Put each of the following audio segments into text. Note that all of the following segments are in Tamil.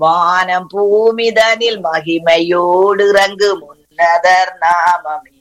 வானம் பூமிதனில் மகிமையோடு இறங்கும் உன்னதர் நாமமே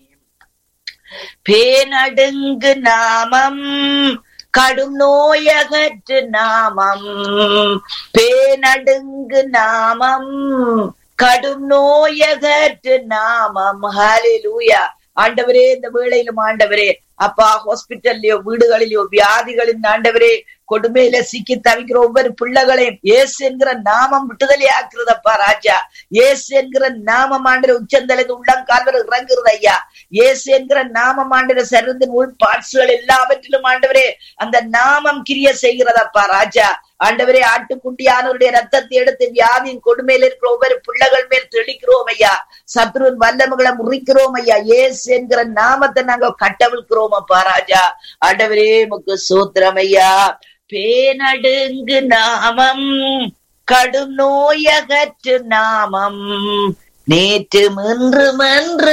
பேனடுங்கு நாமம் கடும் நோயகற்று நாமம் பேனடுங்கு நாமம் கடும் நோயகற்று நாமம் ஹalleluya ஆண்டவரே இந்த வேளையிலும் ஆண்டவரே அப்பா ஹாஸ்பிட்டல்லயோ வீடுகளிலோ வியாதிகளின் ஆண்டவரே கொடுமையில சிக்கி தவிக்கிற ஒவ்வொரு பிள்ளைகளையும் இயேசு என்கிற நாமம் விட்டுதலை ஆக்குறதப்பா ராஜா இயேசு என்கிற நாமம் ஆண்டு உச்சந்தலைந்து உள்ளங்கால்வர் இறங்குறது ஐயா இயேசு என்கிற நாமம் ஆண்டு சருந்தின் உள் பார்ட்ஸ்கள் எல்லாவற்றிலும் ஆண்டவரே அந்த நாமம் கிரிய செய்கிறதப்பா ராஜா ஆண்டவரே ஆட்டுக்குட்டியானவருடைய ரத்தத்தை எடுத்து வியாதியின் கொடுமையில இருக்கிற ஒவ்வொரு பிள்ளைகள் மேல் தெளிக்கிறோம் ஐயா சத்ருவின் வல்லமைகளை முறிக்கிறோம் ஐயா ஏசு என்கிற நாமத்தை நாங்க கட்டவிழ்க்கிறோம் அப்பா ராஜா ஆண்டவரே முக்கு சூத்திரம் ஐயா பேனடுங்கு நாமம் கடும் நோயகற்று நாமம் நேற்று மென்று மென்று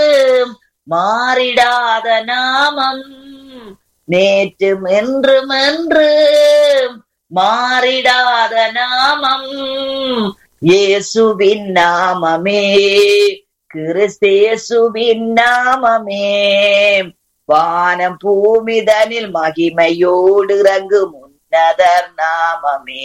மாறிடாத நாமம் நேற்று மென்று மென்று மாறிடாத நாமம் இயேசுவின் நாமமே கிறிஸ்தேசுவின் நாமமே வானம் பூமிதனில் மகிமையோடு இறங்கும் உன்னதர் நாமமே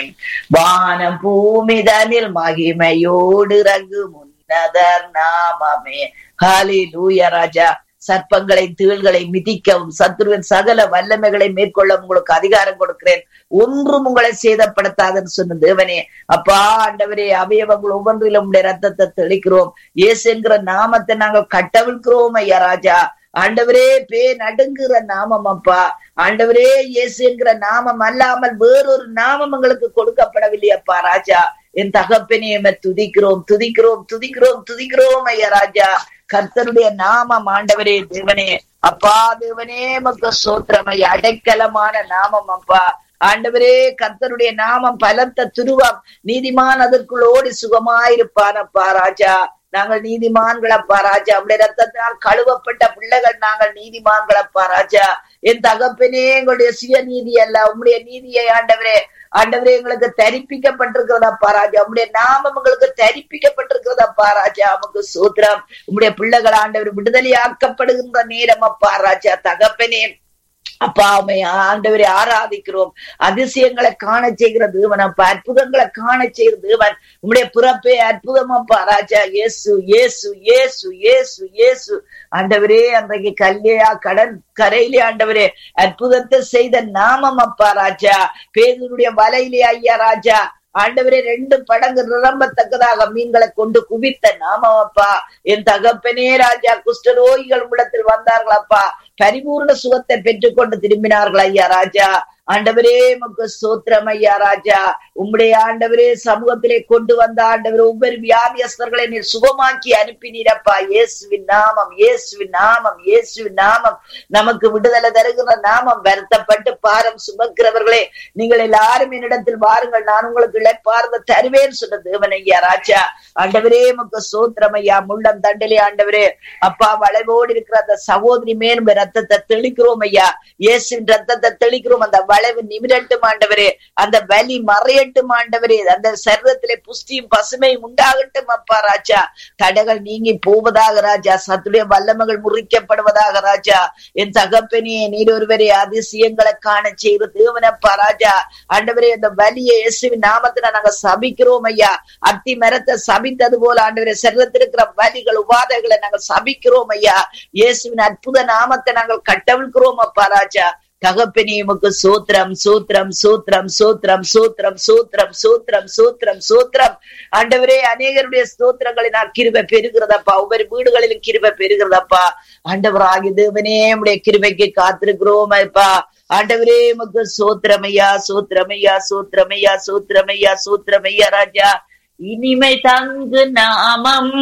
வானம் பூமிதனில் மகிமையோடு இறங்கும் உன்னதர் நாமமே ஹalleluya ராஜா சர்ப்பங்களை தீழ்களை மிதிக்கவும் சத்ருவின் சகல வல்லமைகளை மேற்கொள்ள உங்களுக்கு அதிகாரம் கொடுக்கிறேன் ஒன்றும் உங்களை சேதப்படுத்தாதுன்னு சொன்ன தேவனே அப்பா ஆண்டவரே அவயவங்கள் ஒவ்வொன்றிலும் உடைய ரத்தத்தை தெளிக்கிறோம் இயேசு என்கிற நாமத்தை நாங்கள் கட்டவிழ்க்கிறோம் ஐயா ராஜா ஆண்டவரே பே நடுங்குற நாமம் அப்பா ஆண்டவரே இயேசு என்கிற நாமம் அல்லாமல் வேறொரு நாமம் எங்களுக்கு கொடுக்கப்படவில்லை அப்பா ராஜா என் தகப்பனையுமே துதிக்கிறோம் துதிக்கிறோம் துதிக்கிறோம் துதிக்கிறோம் ஐயா ராஜா கர்த்தருடைய நாமம் ஆண்டவரே தேவனே அப்பா தேவனே மக்க சோத்திரமை அடைக்கலமான நாமம் அப்பா ஆண்டவரே கர்த்தருடைய நாமம் பலத்த துருவம் நீதிமான் அதற்குள் ஓடி சுகமாயிருப்பான் அப்பா ராஜா நாங்கள் நீதிமான்களப்பா ராஜா உடைய ரத்தத்தினால் கழுவப்பட்ட பிள்ளைகள் நாங்கள் நீதிமான்களப்பா ராஜா என் தகப்பனே எங்களுடைய சுய நீதி அல்ல உம்முடைய நீதியை ஆண்டவரே ஆண்டவரே எங்களுக்கு தரிப்பிக்கப்பட்டிருக்கிறதப்பா ராஜா உம்முடைய நாமம் எங்களுக்கு தரிப்பிக்கப்பட்டிருக்கிறதப்பா ராஜா நமக்கு சூத்திரம் உம்முடைய பிள்ளைகள் ஆண்டவர் விடுதலையாக்கப்படுகின்ற நேரம் அப்பா ராஜா தகப்பனே அப்பா அம்மை ஆண்டவரை ஆராதிக்கிறோம் அதிசயங்களை காண செய்கிற தேவன் அப்பா அற்புதங்களை காண செய்கிற தேவன் உம்முடைய பிறப்பே அற்புதம் அப்பா ராஜா இயேசு இயேசு இயேசு இயேசு இயேசு ஆண்டவரே அன்றைக்கு கல்லையா கடன் கரையிலே ஆண்டவரே அற்புதத்தை செய்த நாமம் அப்பா ராஜா பேதனுடைய வலையிலே ஐயா ராஜா ஆண்டவரே ரெண்டு படங்கு நிரம்பத்தக்கதாக மீன்களை கொண்டு குவித்த நாமம் அப்பா என் தகப்பனே ராஜா குஷ்டரோகிகள் உள்ளத்தில் வந்தார்களப்பா பரிபூர்ண சுகத்தை பெற்றுக்கொண்டு திரும்பினார்கள் ஐயா ராஜா ஆண்டவரே மக்கு சோத்திரம் ஐயா ராஜா உம்முடைய ஆண்டவரே சமூகத்திலே கொண்டு வந்த ஆண்டவர் ஒவ்வொரு வியாதியஸ்தர்களை நீர் சுகமாக்கி அனுப்பினீரப்பா இயேசுவின் நாமம் இயேசுவின் நாமம் இயேசுவின் நாமம் நமக்கு விடுதலை தருகிற நாமம் வருத்தப்பட்டு பாரம் சுமக்கிறவர்களே நீங்கள் எல்லாரும் என்னிடத்தில் வாருங்கள் நான் உங்களுக்கு இழைப்பார்ந்த தருவேன் சொன்ன தேவன் ஐயா ராஜா ஆண்டவரே மக்கு சோத்திரம் ஐயா முள்ளம் தண்டலே ஆண்டவரே அப்பா வளைவோடு இருக்கிற அந்த சகோதரி மேலும் ரத்தத்தை தெளிக்கிறோம் ஐயா இயேசுவின் ரத்தத்தை தெளிக்கிறோம் அந்த வளைவு நிமிரட்டும் ஆண்டவரே அந்த வலி மறையட்டும் ஆண்டவரே அந்த சர்வத்திலே புஷ்டியும் பசுமையும் உண்டாகட்டும் அப்பா ராஜா தடைகள் நீங்கி போவதாக ராஜா சத்துடைய வல்லமைகள் முறிக்கப்படுவதாக ராஜா என் தகப்பனே நீர் ஒருவரே அதிசயங்களை காண செய்கிற தேவனப்பா ராஜா ஆண்டவரே அந்த வலியை இயேசுவின் நாமத்துல நாங்க சபிக்கிறோம் ஐயா அத்தி மரத்தை சபித்தது போல ஆண்டவரே சர்வத்தில் இருக்கிற வலிகள் உபாதைகளை நாங்கள் சபிக்கிறோம் ஐயா இயேசுவின் அற்புத நாமத்தை நாங்கள் கட்டவிழ்கிறோம் அப்பா ராஜா தகப்பனே உமக்கு சூத்திரம் சூத்திரம் சூத்திரம் சூத்திரம் சூத்திரம் சூத்திரம் சூத்திரம் சூத்திரம் சூத்திரம் ஆண்டவரே அநேகருடைய ஸ்தோத்திரங்களை நான் கிருபை பெறுகிறதப்பா ஒவ்வொரு வீடுகளிலும் கிருபை பெறுகிறதப்பா ஆண்டவராகி தேவனே உடைய கிருபைக்கு காத்திருக்கிறோம் அப்பா ஆண்டவரே உமக்கு சூத்திரமையா சூத்திரமையா சூத்திரமையா சூத்திரமையா சூத்திரமையா ராஜா இனிமை தங்கு நாமம்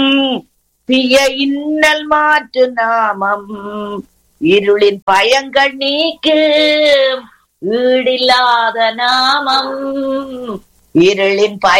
பிய இன்னல் மாற்று நாமம் இருளின் பயங்கள் நீக்கு ஈடில்லாத நாமம் இருளின் பய